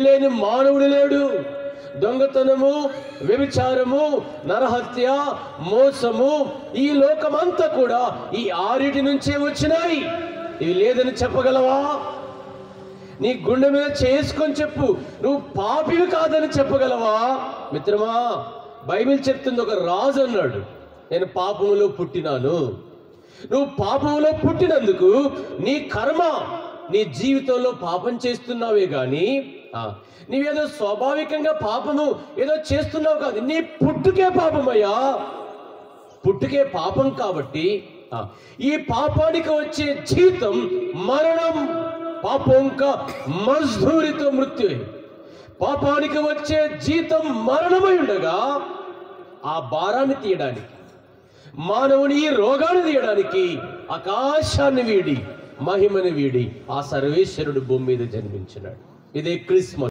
లేని మానవుడు లేడు దొంగతనము వ్యభిచారము నరహత్య మోసము ఈ లోకమంతా కూడా ఈ ఆరిటి నుంచే వచ్చినాయి ఇవి లేదని చెప్పగలవా నీ గుండె మీద చేసుకొని చెప్పు నువ్వు పాపివి కాదని చెప్పగలవా మిత్రమా బైబిల్ చెప్తుంది ఒక రాజు అన్నాడు నేను పాపములో పుట్టినాను నువ్వు పాపములో పుట్టినందుకు నీ కర్మ నీ జీవితంలో పాపం చేస్తున్నావే గాని ఆ, నీవేదో స్వాభావికంగా పాపము ఏదో చేస్తున్నావు కాదు నీ పుట్టుకే పాపమయ్యా పుట్టుకే పాపం కాబట్టి ఆ, ఈ పాపానికి వచ్చే జీతం మరణం పాపంక మజ్దూరితో మృత్యు పాపానికి వచ్చే జీతం మరణమై ఉండగా ఆ భారాన్ని తీయడానికి మానవుని ఈ రోగాన్ని తీయడానికి ఆకాశాన్ని వీడి మహిమని వీడి ఆ సర్వేశ్వరుడు భూమి మీద జన్మించినాడు ఇదే క్రిస్మస్